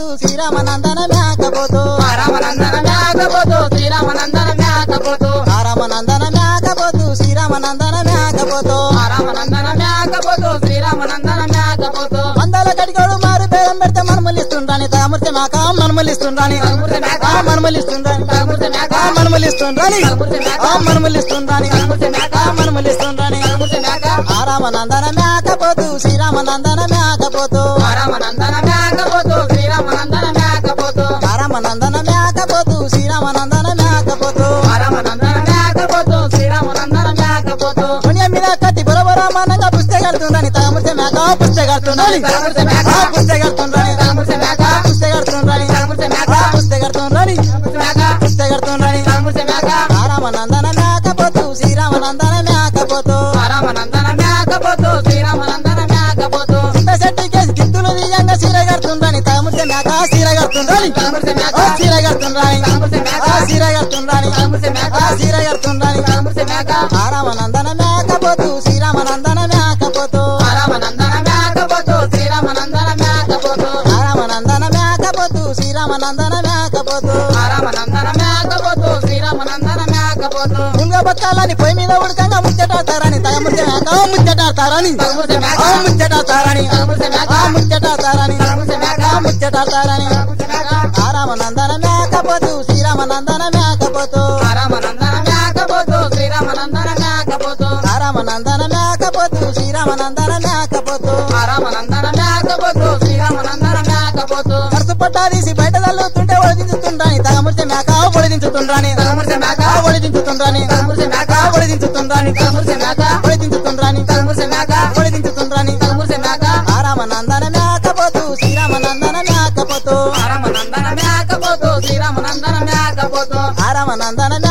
శ్రీరామనందన మేకపోతూ రామనందన మేకపోతూ శ్రీరామనందన మేకపోతూ రామనందన మేకపోతూ శ్రీరామనందన మేకపోతూ రామనందన మేకపోతూ శ్రీరామనందన మేకపోతూ వందల కడిగోడు మారు పేరం పెడితే మనమలిస్తుండ్రాని తామృతి మాక మనమలిస్తుండ్రాని తలముర్తి మేక ఆ మనమలిస్తుండ్రాని తలముర్తి మేక ఆ మనమలిస్తుండ్రాని తలముర్తి మేక ఆ మనమలిస్తుండ్రాని తలముర్తి మేక ఆ మనమలిస్తుండ్రాని తలముర్తి మేక ఆ రామనందన మేకపోతూ శ్రీరామనందన మేకపోతూ రామనందన మేకపోతూ శ్రీరామనందన మేకపోతూ ఆ రామనందన మేకపోతూ శ్రీరామనందన మేకపోతూ రామనందన మేకపోతూ శ్రీరామనందన మేకపోతూ పుణ్య మీద కట్టి బొరబొరమానంగా పుస్తకడుతుందని తామృతి మేక పుస్తకడుతుందని తలముర్తి మేక ఆ పుస్తకడుతుందని తలముర్తి మేక పుస్తకడుతుందని తలముర్తి మేక ఆ పుస్తకడుతుందని తలముర్తి మేక పుస్తకడుతుందని తలముర్తి మేక ఆ రామనందన మేకపోతూ శ్రీరామనందన మేకపోతూ రామనందన మేకపోతూ శ్రీరామనందన మేకపోతూ చింత చెట్టు కేసి గిత్తులు తీయంగా సీరగడుతుందని తామృతి మేక సీరగడుతుందని తలముర్తి మేక ఆ సీరగడుతుందని తలముర్తి మేక ఆ సీరగడుతుందని తలముర్తి మేక ఆ సీరగడుతుందని తలముర్తి మేక ఆ రామనందన మేకపోతూ శ్రీరామనందన మేకపోతూ రామనందన మేకపోతూ శ్రీరామనందన మేకపోతూ ఆ రామనందన మేకపోతూ శ్రీరామనందన మేకపోతూ రామనందన మేకపోతూ శ్రీరామనందన మేకపోతూ ముంగ బొత్తాలని పొయ్యి మీద ఉడకంగా ముచ్చటాడతారని తగముచ్చ మేక ముచ్చటాడతారని తలముర్తి మేక ఆ ముచ్చటాడతారని తలముర్తి మేక ఆ ముచ్చటాడతారని తలముర్తి మేక ఆ ముచ్చటాడతారని తలముర్తి మేక ఆ రామనందన మేకపోతూ శ్రీరామనందన మేకపోతూ రామనందన మేకపోతూ శ్రీరామనందన మేకపోతూ ఆ రామనందన మేకపోతూ శ్రీరామనందన మేకపోతూ రామనందన మేకపోతూ శ్రీరామనందన మేకపోతూ ఖర్చు పట్టాదీసి బయట తల్లుతుంటే ఒడిదించుతుండ్రాని తగముచ్చ మేక ఒడిదించుతుండ్రాని తలముర్తి మేక ఆ ఒడిదించుతుండ్రాని తలముర్తి మేక ఆ ఒడిదించుతుండ్రాని తలముర్తి మేక ఒడిదించుతుండ్రాని తలముర్తి మేక ఒడిదించుతుండ్రాని తలముర్తి మేక ఆ రామనందన మేకపోతూ శ్రీరామనందన మేకపోతూ రామనందన మేకపోతూ శ్రీరామనందన మేకపోతూ ఆ రామనందన